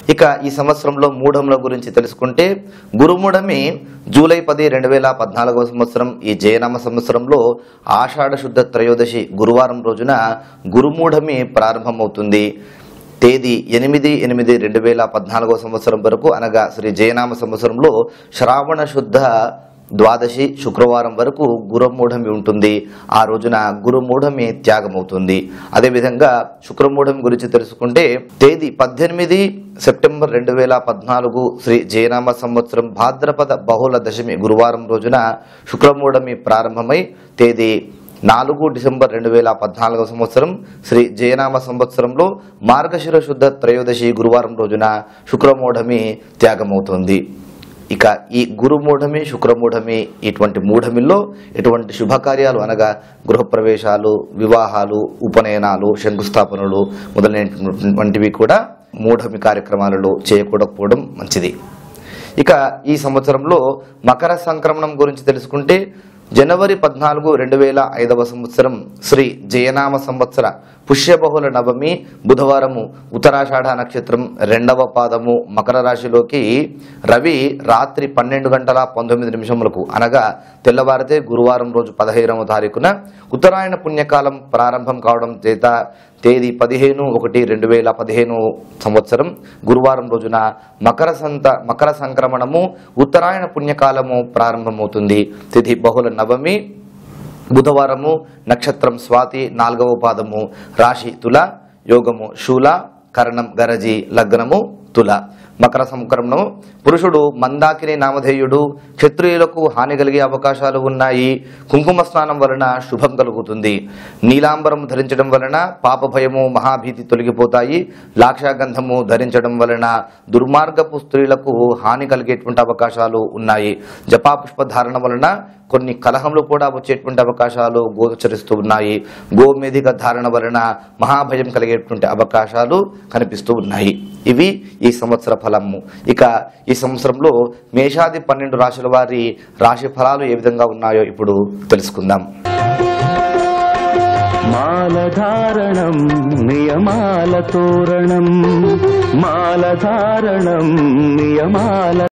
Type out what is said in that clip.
ఇక ఈ సంవత్సరంలో మూఢముల గురించి తెలుసుకుంటే గురుమూఢమి జూలై పది రెండు వేల పద్నాలుగవ సంవత్సరం ఈ జయనామ సంవత్సరంలో ఆషాఢ శుద్ధ త్రయోదశి గురువారం రోజున గురుమూఢమి ప్రారంభమవుతుంది తేదీ ఎనిమిది ఎనిమిది రెండు వేల పద్నాలుగవ సంవత్సరం వరకు అనగా శ్రీ జయనామ సంవత్సరంలో శ్రావణ శుద్ధ ద్వాదశి శుక్రవారం వరకు గురుమూఢమి ఉంటుంది ఆ రోజున గురుమూఢమి త్యాగమవుతుంది అదేవిధంగా శుక్రమూఢమి గురించి తెలుసుకుంటే తేదీ పద్దెనిమిది సెప్టెంబర్ రెండు వేల పద్నాలుగు శ్రీ జయనామ సంవత్సరం భాద్రపద బహుళ దశమి గురువారం రోజున శుక్రమూఢమి ప్రారంభమై తేదీ నాలుగు డిసెంబర్ రెండు వేల పద్నాలుగవ సంవత్సరం శ్రీ జయనామ సంవత్సరంలో మార్గశిర శుద్ధ త్రయోదశి గురువారం రోజున శుక్రమూఢమి త్యాగమవుతుంది ఇక ఈ గురుమూఢమి శుక్రమూఢమి ఇటువంటి మూఢమిల్లో ఇటువంటి శుభకార్యాలు అనగా గృహప్రవేశాలు వివాహాలు ఉపనయనాలు శంకుస్థాపనలు మొదలైనటువంటివి కూడా మూఢమి కార్యక్రమాలలో చేయకూడకపోవడం మంచిది ఇక ఈ సంవత్సరంలో మకర సంక్రమణం గురించి తెలుసుకుంటే జనవరి పద్నాలుగు రెండు వేల ఐదవ సంవత్సరం శ్రీ జయనామ సంవత్సర పుష్యబహుళ నవమి బుధవారము ఉత్తరాషాఢ నక్షత్రం రెండవ పాదము మకర రాశిలోకి రవి రాత్రి పన్నెండు గంటల పంతొమ్మిది నిమిషములకు అనగా తెల్లవారితే గురువారం రోజు పదహైదవ తారీఖున ఉత్తరాయణ పుణ్యకాలం ప్రారంభం కావడం చేత తేదీ పదిహేను ఒకటి రెండు వేల పదిహేను సంవత్సరం గురువారం రోజున మకర సంత మకర సంక్రమణము ఉత్తరాయణ పుణ్యకాలము ప్రారంభమవుతుంది తిథి బహుళ నవమి బుధవారము నక్షత్రం స్వాతి నాలుగవ పాదము రాశి తుల యోగము శూల కరణం గరజి లగ్నము తుల మకర సంక్రమణం పురుషుడు మందాకిని నామధేయుడు క్షత్రియులకు హాని కలిగే అవకాశాలు ఉన్నాయి కుంకుమ స్నానం వలన శుభం కలుగుతుంది నీలాంబరం ధరించడం వలన పాప భయము మహాభీతి తొలగిపోతాయి లాక్షాగంధము ధరించడం వలన దుర్మార్గపు స్త్రీలకు హాని కలిగేటువంటి అవకాశాలు ఉన్నాయి జపాపుష్ప ధారణ వలన కొన్ని కలహములు కూడా వచ్చేటువంటి అవకాశాలు గోచరిస్తూ ఉన్నాయి గోమేధిక ధారణ వలన మహాభయం కలిగేటువంటి అవకాశాలు కనిపిస్తూ ఉన్నాయి ఇవి ఈ సంవత్సర ఫలము ఇక ఈ సంవత్సరంలో మేషాది పన్నెండు రాశుల వారి రాశి ఫలాలు ఏ విధంగా ఉన్నాయో ఇప్పుడు తెలుసుకుందాం మాలధారణం నియమాల తోరణం మాలధారణం నియమాల